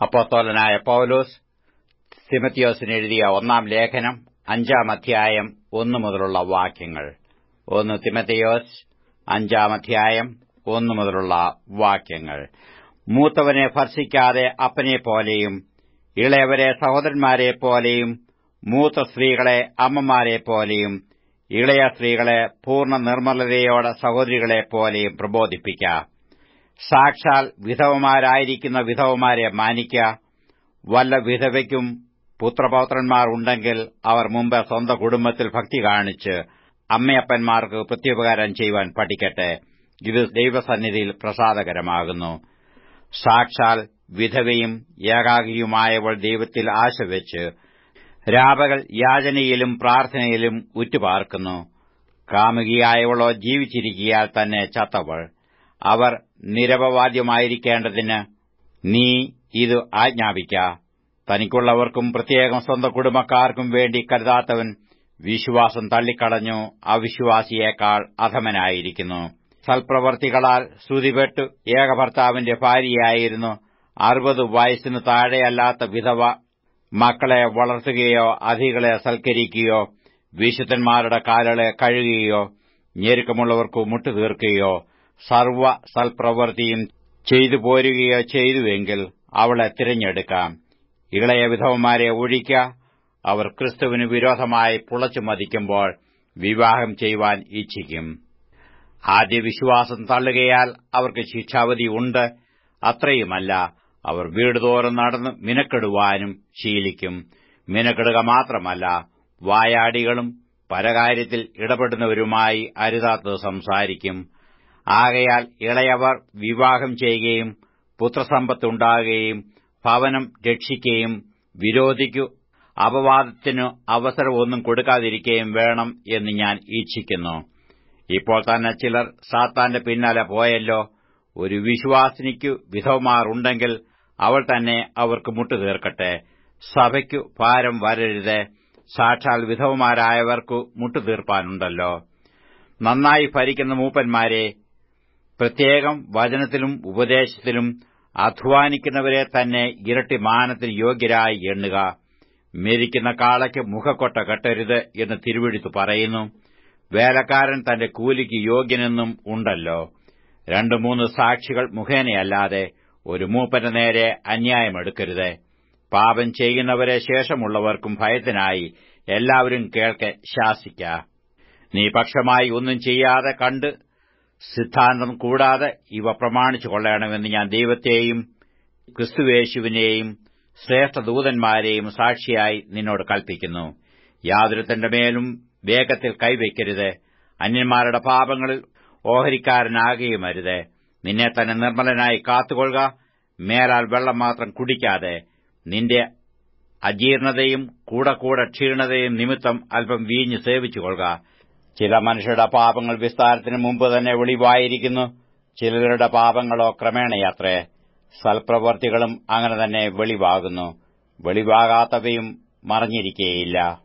അപ്പോസ്തോലനായ പൌലോസ് തിമത്തിയോസിന് എഴുതിയ ഒന്നാം ലേഖനം അഞ്ചാം അധ്യായം ഒന്നു മുതലുള്ള വാക്യങ്ങൾ ഒന്ന് തിമത്തിയോസ് അഞ്ചാം അധ്യായം ഒന്നു മുതലുള്ള വാക്യങ്ങൾ മൂത്തവനെ ഭർഷിക്കാതെ അപ്പനെ പോലെയും ഇളയവരെ സഹോദരന്മാരെ പോലെയും മൂത്ത സ്ത്രീകളെ അമ്മമാരെ പോലെയും ഇളയ സ്ത്രീകളെ പൂർണ്ണ നിർമ്മലതയോടെ സഹോദരികളെ പോലെയും പ്രബോധിപ്പിക്ക സാക്ഷാൽ വിധവമാരായിരിക്കുന്ന വിധവമാരെ മാനിക്ക വല്ല വിധവയ്ക്കും പുത്രപൗത്രന്മാർ ഉണ്ടെങ്കിൽ അവർ മുമ്പ് സ്വന്തം കുടുംബത്തിൽ ഭക്തി കാണിച്ച് അമ്മയപ്പന്മാർക്ക് പ്രത്യുപകാരം ചെയ്യുവാൻ പഠിക്കട്ടെ ഇത് ദൈവസന്നിധിയിൽ പ്രസാദകരമാകുന്നു സാക്ഷാൽ വിധവയും ഏകാഗിയുമായവൾ ദൈവത്തിൽ ആശവെച്ച് രാപകൾ യാചനയിലും പ്രാർത്ഥനയിലും ഉറ്റുപാർക്കുന്നു കാമുകിയായവളോ ജീവിച്ചിരിക്കിയാൽ തന്നെ ചത്തവൾ അവർ നിരപവാദ്യമായിരിക്കേണ്ടതിന് നീ ഇത് ആജ്ഞാപിക്ക തനിക്കുള്ളവർക്കും പ്രത്യേകം സ്വന്തം കുടുംബക്കാർക്കും വേണ്ടി കരുതാത്തവൻ വിശ്വാസം തള്ളിക്കളഞ്ഞു അവിശ്വാസിയേക്കാൾ അധമനായിരിക്കുന്നു സൽപ്രവർത്തികളാൽ ശ്രുതിപെട്ടു ഏകഭർത്താവിന്റെ ഭാര്യയായിരുന്നു അറുപത് വയസ്സിനു താഴെയല്ലാത്ത വിധവ മക്കളെ വളർത്തുകയോ അധികളെ സൽക്കരിക്കുകയോ വിശുദ്ധന്മാരുടെ കാലുകളെ കഴുകുകയോ ഞെരുക്കമുള്ളവർക്ക് മുട്ടുതീർക്കുകയോ സർവ സൽപ്രവൃത്തിയും ചെയ്തു പോരുകയോ ചെയ്തുവെങ്കിൽ അവളെ തിരഞ്ഞെടുക്കാം ഇളയ വിധവന്മാരെ ഒഴിക്ക അവർ ക്രിസ്തുവിന് വിരോധമായി പുളച്ചു മതിക്കുമ്പോൾ വിവാഹം ചെയ്യുവാൻ ഇച്ഛിക്കും ആദ്യ വിശ്വാസം തള്ളുകയാൽ അവർക്ക് ശിക്ഷാവധി ഉണ്ട് അത്രയുമല്ല അവർ വീടുതോറും നടന്ന് മിനക്കെടുവാനും ശീലിക്കും മിനക്കെടുക മാത്രമല്ല വായാടികളും പരകാര്യത്തിൽ ഇടപെടുന്നവരുമായി അരുതാത്തത് സംസാരിക്കും ആകയാൽ ഇളയവർ വിവാഹം ചെയ്യുകയും പുത്രസമ്പത്തുണ്ടാകുകയും ഭവനം രക്ഷിക്കുകയും വിരോധിക്കു അപവാദത്തിനു അവസരമൊന്നും കൊടുക്കാതിരിക്കുകയും വേണം എന്ന് ഞാൻ ഇച്ഛിക്കുന്നു ഇപ്പോൾ തന്നെ ചിലർ സാത്താന്റെ പിന്നാലെ പോയല്ലോ ഒരു വിശ്വാസിനിക്കു വിധവമാറുണ്ടെങ്കിൽ അവൾ തന്നെ അവർക്ക് മുട്ടുതീർക്കട്ടെ സഭയ്ക്കു ഭാരം വരരുത് സാക്ഷാൽ വിധവമാരായവർക്കു മുട്ടുതീർപ്പാനുണ്ടല്ലോ നന്നായി ഭരിക്കുന്ന മൂപ്പന്മാരെ പ്രത്യേകം വചനത്തിലും ഉപദേശത്തിലും അധ്വാനിക്കുന്നവരെ തന്നെ ഇരട്ടി മാനത്തിൽ യോഗ്യരായി എണ്ണുക മെരിക്കുന്ന കാളയ്ക്ക് മുഖക്കൊട്ട കെട്ടരുത് എന്ന് തിരുവെടുത്തു പറയുന്നു വേലക്കാരൻ തന്റെ കൂലിക്ക് യോഗ്യനെന്നും ഉണ്ടല്ലോ രണ്ടു മൂന്ന് സാക്ഷികൾ മുഖേനയല്ലാതെ ഒരു മൂപ്പന്റെ നേരെ അന്യായമെടുക്കരുത് പാപം ചെയ്യുന്നവരെ ശേഷമുള്ളവർക്കും ഭയത്തിനായി എല്ലാവരും കേൾക്കെ ശാസിക്ക നീ പക്ഷമായി ഒന്നും ചെയ്യാതെ കണ്ട് സിദ്ധാന്തം കൂടാതെ ഇവ പ്രമാണിച്ചു കൊള്ളണമെന്ന് ഞാൻ ദൈവത്തെയും ക്രിസ്തുവേശുവിനെയും ശ്രേഷ്ഠദൂതന്മാരെയും സാക്ഷിയായി നിന്നോട് കൽപ്പിക്കുന്നു യാതൊരുത്തന്റെ മേലും വേഗത്തിൽ കൈവയ്ക്കരുത് അന്യന്മാരുടെ പാപങ്ങളിൽ ഓഹരിക്കാരനാകുകയുമരുത് നിന്നെ തന്നെ നിർമ്മലനായി കാത്തുകൊള്ളുക മേലാൽ വെള്ളം മാത്രം കുടിക്കാതെ നിന്റെ അജീർണതയും കൂടെ കൂടെ ക്ഷീണതയും നിമിത്തം അല്പം വീഞ്ഞ് സേവിച്ചുകൊള്ളുക ചില മനുഷ്യരുടെ പാപങ്ങൾ വിസ്താരത്തിന് മുമ്പ് തന്നെ വെളിവായിരിക്കുന്നു ചിലരുടെ പാപങ്ങളോ ക്രമേണയാത്രേ സൽപ്രവർത്തികളും അങ്ങനെ തന്നെ വെളിവാകുന്നു വെളിവാകാത്തവയും മറഞ്ഞിരിക്കേയില്ല